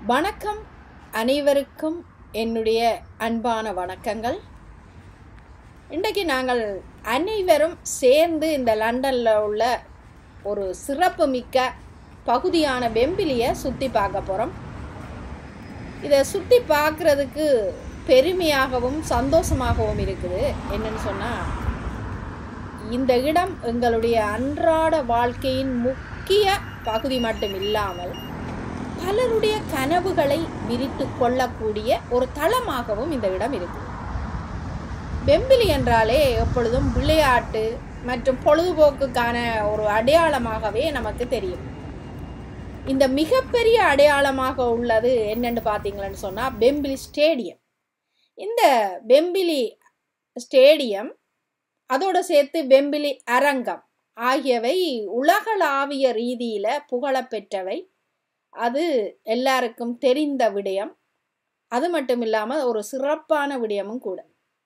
வணக்கம் அனைவருக்கும் என்னுடைய அன்பான வணக்கங்கள் இன்றைக்கு நாங்கள் அனைவரும் சேர்ந்து இந்த லண்டனில் உள்ள ஒரு சிறப்பு மிக்க பகுதியான வெம்பிலியை சுற்றி பார்க்க போகிறோம் இதை சுற்றி பார்க்குறதுக்கு பெருமையாகவும் சந்தோஷமாகவும் இருக்குது என்னன்னு சொன்னால் இந்த இடம் எங்களுடைய அன்றாட வாழ்க்கையின் முக்கிய பகுதி மட்டும் இல்லாமல் பலருடைய கனவுகளை விரித்து கொள்ளக்கூடிய ஒரு தளமாகவும் இந்த இடம் இருக்குது வெம்பிலி என்றாலே எப்பொழுதும் விளையாட்டு மற்றும் பொழுதுபோக்குக்கான ஒரு அடையாளமாகவே நமக்கு தெரியும் இந்த மிகப்பெரிய அடையாளமாக உள்ளது என்னன்னு பார்த்தீங்களன்னு சொன்னால் பெம்பிலி ஸ்டேடியம் இந்த பெம்பிலி ஸ்டேடியம் அதோடு சேர்த்து வெம்பிலி அரங்கம் ஆகியவை உலகளாவிய ரீதியில் புகழப்பெற்றவை அது எல்லாருக்கும் தெரிந்த விடயம் அது மட்டும் இல்லாமல் ஒரு சிறப்பான விடயமும் கூட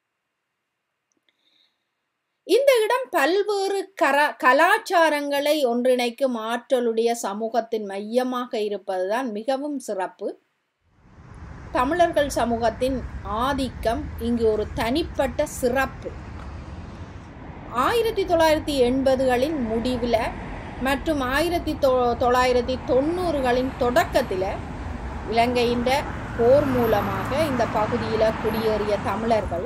இந்த இடம் பல்வேறு கர கலாச்சாரங்களை ஒன்றிணைக்கும் ஆற்றலுடைய சமூகத்தின் மையமாக இருப்பதுதான் மிகவும் சிறப்பு தமிழர்கள் சமூகத்தின் ஆதிக்கம் இங்கு ஒரு தனிப்பட்ட சிறப்பு ஆயிரத்தி தொள்ளாயிரத்தி எண்பதுகளின் முடிவில் மற்றும் ஆயிரத்தி தொ தொள்ளாயிரத்தி தொண்ணூறுகளின் தொடக்கத்தில் இலங்கையின் போர் மூலமாக இந்த பகுதியில் குடியேறிய தமிழர்கள்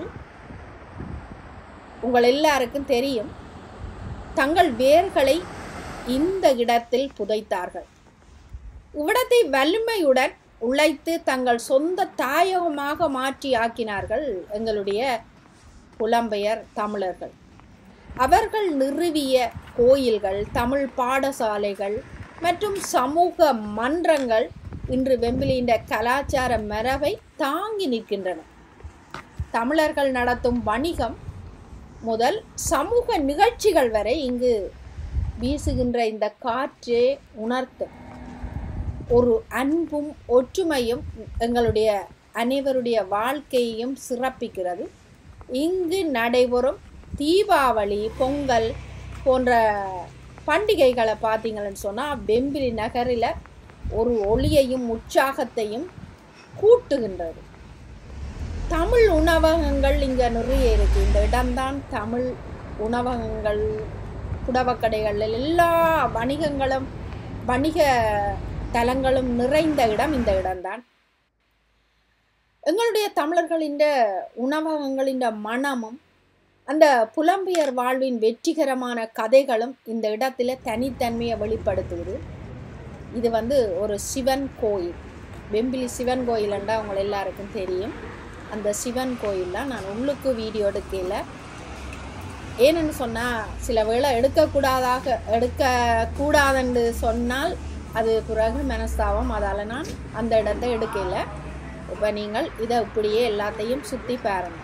உங்கள் எல்லாருக்கும் தெரியும் தங்கள் வேர்களை இந்த இடத்தில் புதைத்தார்கள் இவ்விடத்தை வலிமையுடன் உழைத்து தங்கள் சொந்த தாயகமாக மாற்றி ஆக்கினார்கள் எங்களுடைய புலம்பெயர் தமிழர்கள் அவர்கள் நிறுவிய கோயில்கள் தமிழ் பாடசாலைகள் மற்றும் சமூக மன்றங்கள் இன்று வெம்பிலியின் கலாச்சார மரபை தாங்கி நிற்கின்றன தமிழர்கள் நடத்தும் வணிகம் முதல் சமூக நிகழ்ச்சிகள் வரை இங்கு வீசுகின்ற இந்த காற்றே உணர்த்தும் ஒரு அன்பும் ஒற்றுமையும் எங்களுடைய அனைவருடைய வாழ்க்கையையும் சிறப்பிக்கிறது இங்கு நடைபெறும் தீபாவளி பொங்கல் போன்ற பண்டிகைகளை பார்த்தீங்கன்னு சொன்னால் வெம்பிலி நகரில் ஒரு ஒளியையும் உற்சாகத்தையும் கூட்டுகின்றது தமிழ் உணவகங்கள் இங்கே நிறைய இருக்குது இந்த இடம்தான் தமிழ் உணவகங்கள் புடவக்கடைகள் எல்லா வணிகங்களும் வணிக தலங்களும் நிறைந்த இடம் இந்த இடம்தான் எங்களுடைய தமிழர்களின் உணவகங்களின் மனமும் அந்த புலம்பெயர் வாழ்வின் வெற்றிகரமான கதைகளும் இந்த இடத்துல தனித்தன்மையை வெளிப்படுத்துது இது வந்து ஒரு சிவன் கோயில் வெம்பிலி சிவன் கோயிலண்டா அவங்க எல்லாருக்கும் தெரியும் அந்த சிவன் கோயிலில் நான் உள்ளுக்கு வீடியோ எடுக்கல ஏன்னு சொன்னால் சில வேளை எடுக்கக்கூடாதாக எடுக்கக்கூடாதுன்னு சொன்னால் அது பிறகு மனஸ்தாபம் அதால் நான் அந்த இடத்த எடுக்கல இப்போ நீங்கள் இதை இப்படியே எல்லாத்தையும் சுற்றி பாருங்க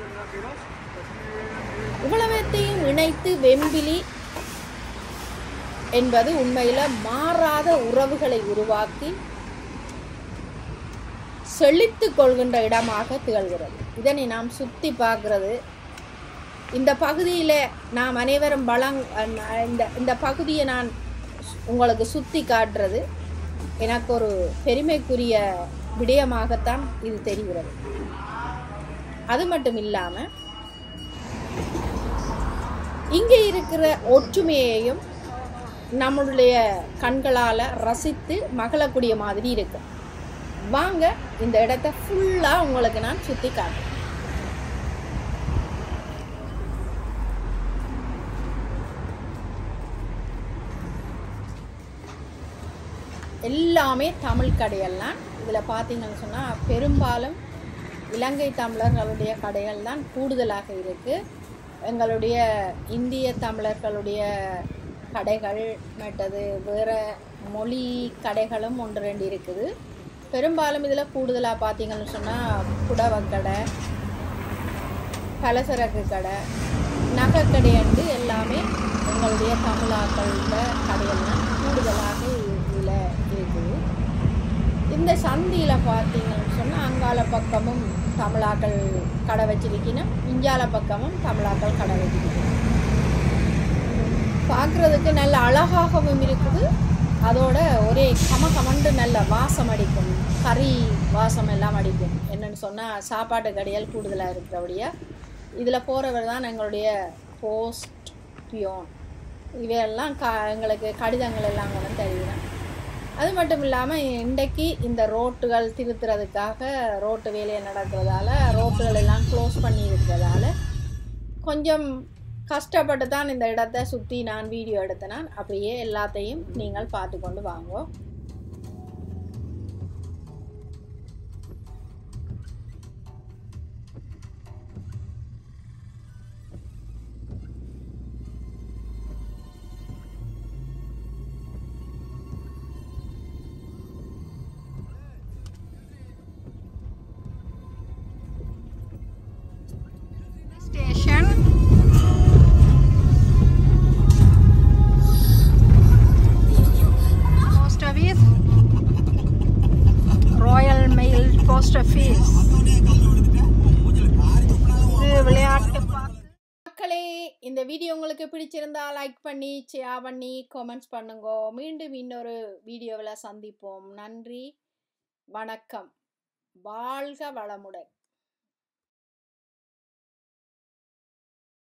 இவ்வளவத்தையும் இணைத்து வெம்பிலி என்பது உண்மையில் மாறாத உறவுகளை உருவாக்கி செழித்து கொள்கின்ற இடமாக திகழ்கிறது இதனை நாம் சுற்றி பார்க்கறது இந்த பகுதியில் நாம் அனைவரும் பலங் இந்த இந்த பகுதியை நான் உங்களுக்கு சுற்றி காட்டுறது எனக்கு ஒரு பெருமைக்குரிய விடயமாகத்தான் இது தெரிகிறது அது மட்டும் இல்லாமல் இங்கே இருக்கிற ஒற்றுமையையும் நம்மளுடைய கண்களால் ரசித்து மகளக்கூடிய மாதிரி இருக்கு வாங்க இந்த இடத்த ஃபுல்லாக உங்களுக்கு நான் சுற்றி காட்டுறேன் எல்லாமே தமிழ் கடையெல்லாம் இதில் பார்த்தீங்கன்னு சொன்னால் பெரும்பாலும் இலங்கை தமிழர்களுடைய கடைகள் தான் கூடுதலாக இருக்குது எங்களுடைய இந்திய தமிழர்களுடைய கடைகள் மற்றது வேறு மொழி கடைகளும் ஒன்று ரெண்டு இருக்குது பெரும்பாலும் இதில் கூடுதலாக பார்த்தீங்கன்னு சொன்னால் புடவக்கடை பலசரக்கு கடை நகைக்கடை என்று எல்லாமே எங்களுடைய தமிழாக்களோட கடையெல்லாம் கூடுதலாக இதில் இருக்குது இந்த சந்தியில் பார்த்தீங்கன்னு சொன்னால் அங்கால பக்கமும் தமிழாக்கள் கடை வச்சிருக்கணும் இஞ்சால பக்கமும் தமிழாக்கள் கடை வச்சிருக்கணும் பார்க்குறதுக்கு நல்ல அழகாகவும் இருக்குது அதோட ஒரே கம கமண்டு நல்ல வாசம் அடிக்கும் கறி வாசம் எல்லாம் அடிக்கும் என்னன்னு சொன்னால் சாப்பாட்டு கடையால் கூடுதலாக இருக்கிறபடியா இதில் போகிறவர் தான் எங்களுடைய போஸ்ட் பியோன் இவையெல்லாம் க எங்களுக்கு கடிதங்கள் எல்லாம் கொண்டு தெரியும் அது மட்டும் இல்லாமல் இன்றைக்கு இந்த ரோட்டுகள் திருத்துறதுக்காக ரோட்டு வேலையை நடக்கிறதால ரோட்டுகள் எல்லாம் க்ளோஸ் பண்ணி இருக்கிறதால கொஞ்சம் கஷ்டப்பட்டு தான் இந்த இடத்த சுற்றி நான் வீடியோ எடுத்தேன் அப்படியே எல்லாத்தையும் நீங்கள் பார்த்து கொண்டு வாங்கோ station. Post office. Royal Mail Post Office. இது விளையாட்டு பார்க் மக்களே இந்த வீடியோ உங்களுக்கு பிடிச்சிருந்தா லைக் பண்ணி ஷேர் பண்ணி கமெண்ட்ஸ் பண்ணுங்க மீண்டும் இன்னொரு வீடியோவில் சந்திப்போம் நன்றி வணக்கம் வாழ்க வளமுடன்